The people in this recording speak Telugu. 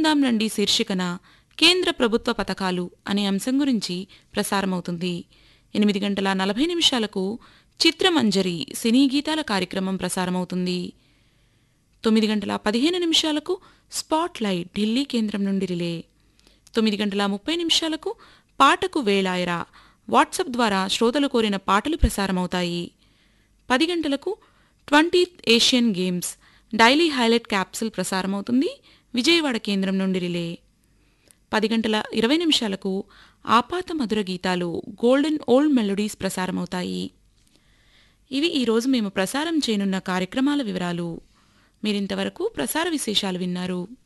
తెలుసుకుందాం రండి శీర్షికన కేంద్ర ప్రభుత్వ పథకాలు అనే అంశం గురించి ప్రసారమవుతుంది ఎనిమిది గంటల నలభై నిమిషాలకు చిత్రమంజరి సినీ గీతాల కార్యక్రమం ప్రసారమవుతుంది తొమ్మిది గంటల పదిహేను నిమిషాలకు స్పాట్ లైట్ ఢిల్లీ కేంద్రం నుండి రిలే తొమ్మిది గంటల ముప్పై నిమిషాలకు పాటకు వేళాయరా వాట్సాప్ ద్వారా శ్రోతలు కోరిన పాటలు ప్రసారమవుతాయి పది గంటలకు twenty Asian games daily highlight capsule ప్రసారమవుతుంది విజయవాడ కేంద్రం నుండి రిలే పది గంటల ఇరవై నిమిషాలకు ఆపాత మధుర గీతాలు గోల్డెన్ ఓల్డ్ మెలోడీస్ ప్రసారమవుతాయి ఇవి ఈరోజు మేము ప్రసారం చేయనున్న కార్యక్రమాల వివరాలు మీరింతవరకు ప్రసార విశేషాలు విన్నారు